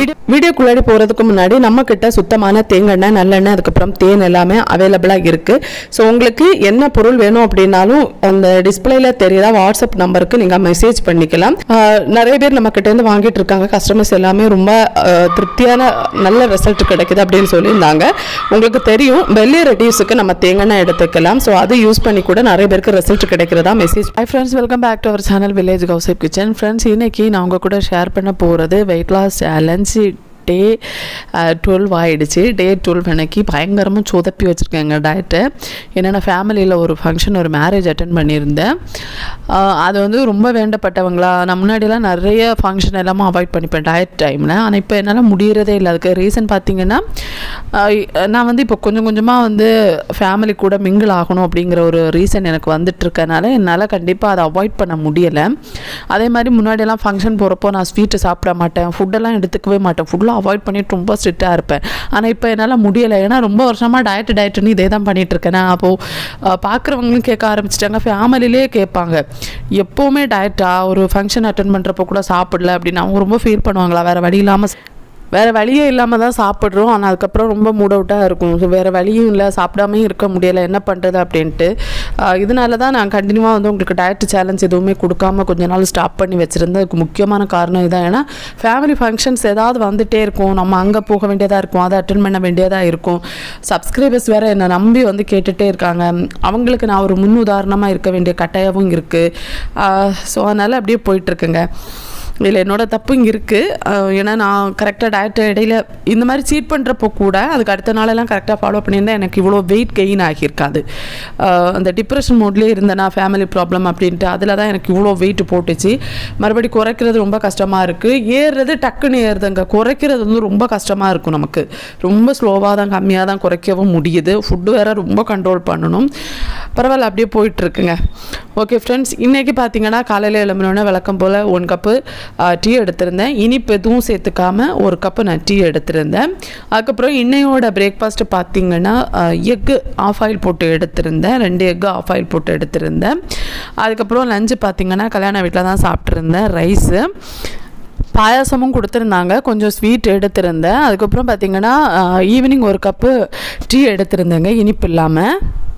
video வீடியோக்குள்ளாடி போகிறதுக்கு முன்னாடி நம்ம கிட்ட சுத்தமான தேங்காய் நல்லெண்ணெய் அதுக்கப்புறம் தேன் எல்லாமே அவைலபிளாக இருக்குது ஸோ உங்களுக்கு என்ன பொருள் வேணும் அப்படின்னாலும் அந்த டிஸ்பிளேல தெரியுதா வாட்ஸ்அப் நம்பருக்கு நீங்கள் மெசேஜ் பண்ணிக்கலாம் ஆஹ் நிறைய பேர் நம்ம கிட்ட இருந்து வாங்கிட்டு இருக்காங்க கஸ்டமர்ஸ் எல்லாமே ரொம்ப ஆஹ் திருப்தியான நல்ல ரிசல்ட் கிடைக்குது அப்படின்னு சொல்லியிருந்தாங்க உங்களுக்கு தெரியும் வெள்ளி ரெடியூஸுக்கு நம்ம தேங்காய் எடுத்துக்கலாம் ஸோ அதை யூஸ் பண்ணி கூட நிறைய பேருக்கு ரிசல்ட் கிடைக்கிறதா message hi friends welcome back to our channel village கௌசப் கிச்சன் ஃப்ரெண்ட்ஸ் இன்னைக்கு நான் உங்க கூட ஷேர் பண்ண போகிறது weight loss challenge day twelve ஆயிடுச்சு டே டுவெல் அன்னைக்கு பயங்கரமாக சொதப்பி வச்சுருக்கேங்க டயட்டை என்னென்னா ஃபேமிலியில் ஒரு ஃபங்க்ஷன் ஒரு மேரேஜ் அட்டன் பண்ணியிருந்தேன் ஆஹ் அது வந்து ரொம்ப வேண்டப்பட்டவங்களா நான் முன்னாடிலாம் நிறைய ஃபங்க்ஷன் எல்லாமே அவாய்ட் பண்ணிப்பேன் டயட் டைமில் ஆனால் இப்போ என்னால் முடியறதே இல்லை அதுக்கு ரீசன் பார்த்தீங்கன்னா ஆஹ் நான் வந்து இப்போ கொஞ்சம் கொஞ்சமாக வந்து ஃபேமிலி கூட மிங்கிள் ஆகணும் அப்படிங்கிற ஒரு ரீசன் எனக்கு வந்துட்டு இருக்கனால என்னால் கண்டிப்பாக அதை அவாய்ட் பண்ண முடியலை அதே மாதிரி முன்னாடியெல்லாம் ஃபங்க்ஷன் போகிறப்போ நான் ஸ்வீட்டு சாப்பிட மாட்டேன் ஃபுட்டெல்லாம் எடுத்துக்கவே மாட்டேன் ஃபுல்லாக அவாய்ட் பண்ணிட்டு ரொம்ப ஸ்ட்ரிக்டாக இருப்பேன் ஆனால் இப்போ என்னால் முடியலை ஏன்னா ரொம்ப வருஷமாக டயட் டயட்டுன்னு இதே தான் பண்ணிட்டு இருக்கேன் நான் அப்போது பார்க்குறவங்களும் கேட்க ஆரம்பிச்சிட்டாங்க ஃபேமிலிலே கேட்பாங்க எப்போவுமே டயட்டா ஒரு ஃபங்க்ஷன் அட்டன் பண்ணுறப்போ கூட சாப்பிடல அப்படின்னு அவங்க ரொம்ப ஃபீல் பண்ணுவாங்களா வேறு வழி இல்லாமல் வேறு வழியே இல்லாமல் தான் சாப்பிட்றோம் ஆனால் அதுக்கப்புறம் ரொம்ப மூட் அவுட்டாக இருக்கும் ஸோ வேறு வழியும் இல்லை சாப்பிடாமையும் இருக்க முடியலை என்ன பண்ணுறது அப்படின்ட்டு ஆஹ் இதனால தான் நான் கண்டினியூவாக வந்து உங்களுக்கு டயட் சேலஞ்ச் எதுவுமே கொடுக்காம கொஞ்ச நாள் ஸ்டாப் பண்ணி வச்சுருந்தேன் அதுக்கு முக்கியமான காரணம் இதான் ஏன்னா ஃபேமிலி ஃபங்க்ஷன்ஸ் ஏதாவது வந்துட்டே இருக்கும் நம்ம அங்கே போக வேண்டியதாக இருக்கும் அதை அட்டன் பண்ண வேண்டியதாக இருக்கும் சப்ஸ்கிரைபர்ஸ் வேறு என்னை நம்பி வந்து கேட்டுகிட்டே இருக்காங்க அவங்களுக்கு நான் ஒரு முன் உதாரணமாக இருக்க வேண்டிய கட்டாயமும் இருக்குது ஸோ அதனால் அப்படியே போயிட்டுருக்குங்க இதில் என்னோட தப்பு இங்கே இருக்குது ஏன்னா நான் கரெக்டாக டயட் இடையில இந்த மாதிரி சீட் பண்ணுறப்போ கூட அதுக்கு அடுத்த நாளெல்லாம் கரெக்டாக ஃபாலோ பண்ணியிருந்தா எனக்கு இவ்வளோ வெயிட் கெயின் ஆகியிருக்காது ஆஹ் அந்த டிப்ரெஷன் மோட்லேயே இருந்தேனா ஃபேமிலி ப்ராப்ளம் அப்படின்ட்டு அதில் தான் எனக்கு இவ்வளோ வெயிட் போட்டுச்சு மறுபடி குறைக்கிறது ரொம்ப கஷ்டமாக இருக்குது ஏறுறது டக்குன்னு ஏறுதுங்க குறைக்கிறது வந்து ரொம்ப கஷ்டமாக இருக்கும் நமக்கு ரொம்ப ஸ்லோவாக தான் கம்மியாக தான் குறைக்கவும் முடியுது ஃபுட்டு வேறு ரொம்ப கண்ட்ரோல் பண்ணணும் பரவாயில்ல அப்படியே போயிட்டுருக்குங்க ஓகே ஃப்ரெண்ட்ஸ் இன்றைக்கி பார்த்தீங்கன்னா காலையில் எழும்பினோடனே விளக்கம் போல் ஒன் கப்பு டீ எடுத்திருந்தேன் இனிப்பு எதுவும் சேர்த்துக்காம ஒரு கப்பு நான் டீ எடுத்திருந்தேன் அதுக்கப்புறம் இன்னையோட பிரேக்ஃபாஸ்ட்டு பார்த்தீங்கன்னா எக்கு ஆஃப் ஆயில் போட்டு எடுத்திருந்தேன் ரெண்டு எக்கு ஆஃப் ஆயில் போட்டு எடுத்திருந்தேன் அதுக்கப்புறம் லஞ்சு பார்த்தீங்கன்னா கல்யாண வீட்டில் தான் சாப்பிட்ருந்தேன் ரைஸு பாயாசமும் கொடுத்துருந்தாங்க கொஞ்சம் ஸ்வீட் எடுத்திருந்தேன் அதுக்கப்புறம் பார்த்தீங்கன்னா ஈவினிங் ஒரு கப்பு டீ எடுத்திருந்தேங்க இனிப்பு இல்லாமல்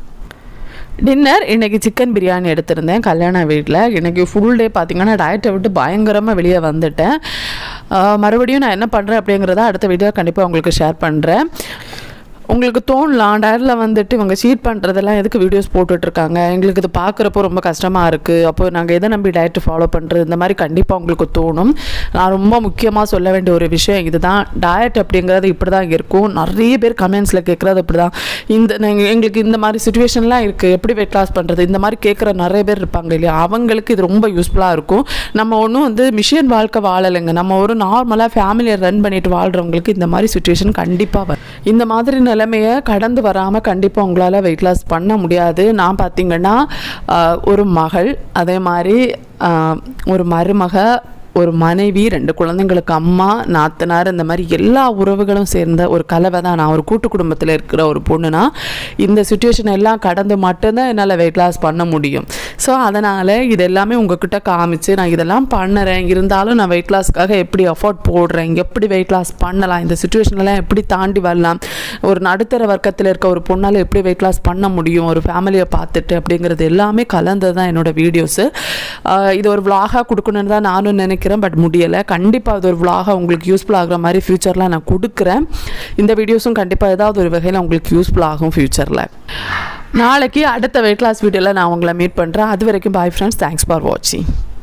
டின்னர் இன்றைக்கி சிக்கன் பிரியாணி எடுத்திருந்தேன் கல்யாண வீட்டில் இன்றைக்கி ஃபுல் டே பார்த்திங்கன்னா டயட்டை விட்டு பயங்கரமாக வெளியே வந்துட்டேன் ஆஹ் மறுபடியும் நான் என்ன பண்ணுறேன் அப்படிங்கிறத அடுத்த வீடியோ கண்டிப்பாக உங்களுக்கு ஷேர் பண்ணுறேன் உங்களுக்கு தோணலாம் டயரில் வந்துட்டு இவங்க சீட் பண்ணுறதெல்லாம் எதுக்கு வீடியோஸ் போட்டுட்ருக்காங்க எங்களுக்கு இது பார்க்குறப்போ ரொம்ப கஷ்டமாக இருக்குது அப்போ நாங்கள் எதை நம்பி டயட் ஃபாலோ பண்ணுறது இந்த மாதிரி கண்டிப்பாக உங்களுக்கு தோணும் நான் ரொம்ப முக்கியமாக சொல்ல வேண்டிய ஒரு விஷயம் இதுதான் டயட் அப்படிங்கிறது இப்படி தான் இருக்கும் நிறைய பேர் கமெண்ட்ஸில் கேட்குறது இப்படி தான் இந்த நாங்கள் எங்களுக்கு இந்த மாதிரி சுச்சுவேஷன்லாம் இருக்குது எப்படி வெயிட் லாஸ் பண்ணுறது இந்த மாதிரி கேட்குற நிறைய பேர் இருப்பாங்க இல்லையா அவங்களுக்கு இது ரொம்ப யூஸ்ஃபுல்லாக இருக்கும் நம்ம ஒன்றும் வந்து மிஷின் வாழ்க்கை வாழலைங்க நம்ம ஒரு நார்மலாக ஃபேமிலியை ரன் பண்ணிட்டு வாழ்கிறவங்களுக்கு இந்த மாதிரி சுச்சுவேஷன் கண்டிப்பாக வரும் இந்த மாதிரி நிலைமையை கடந்து வராமல் கண்டிப்பாக உங்களால் வெயிட் லாஸ் பண்ண முடியாது நான் பார்த்தீங்கன்னா ஆஹ், ஒரு மகள் அதே மாதிரி ஆஹ், ஒரு மருமக ஒரு மனைவி ரெண்டு குழந்தைங்களுக்கு அம்மா நாத்தனார் இந்த மாதிரி எல்லா உறவுகளும் சேர்ந்த ஒரு கலவை தான் நான் ஒரு கூட்டு குடும்பத்தில் இருக்கிற ஒரு பொண்ணுனா இந்த சுச்சுவேஷன் எல்லாம் கடந்து மட்டும்தான் என்னால் வெயிட் லாஸ் பண்ண முடியும் ஸோ அதனால் இது எல்லாமே உங்ககிட்ட காமிச்சு நான் இதெல்லாம் பண்ணுறேன் இருந்தாலும் நான் வெயிட் லாஸ்க்காக எப்படி அஃபோர்ட் போடுறேன் எப்படி வெயிட் லாஸ் பண்ணலாம் இந்த சுச்சுவேஷன்லாம் எப்படி தாண்டி வரலாம் ஒரு நடுத்தர வர்க்கத்தில் இருக்க ஒரு பொண்ணால் எப்படி வெயிட் லாஸ் பண்ண முடியும் ஒரு ஃபேமிலியை பார்த்துட்டு அப்படிங்கிறது எல்லாமே கலந்தது தான் என்னோட வீடியோஸு இது ஒரு vlog-ஆ கொடுக்கணுன்னு தான் நானும் நினைக்கிறேன் பட் முடியலை கண்டிப்பாக அது ஒரு vlog-ஆ உங்களுக்கு யூஸ்ஃபுல் ஆகுற மாதிரி ஃப்யூச்சரில் நான் கொடுக்குறேன் இந்த வீடியோஸும் கண்டிப்பாக ஏதாவது ஒரு வகையில் உங்களுக்கு யூஸ்ஃபுல் ஆகும் ஃப்யூச்சரில் நாளைக்கு அடுத்த வெயிட் லாஸ் வீடியோவில் நான் உங்களை மீட் பண்ணுறேன் அது வரைக்கும் பாய் ஃப்ரெண்ட்ஸ் தேங்க்ஸ் ஃபார் வாட்சிங்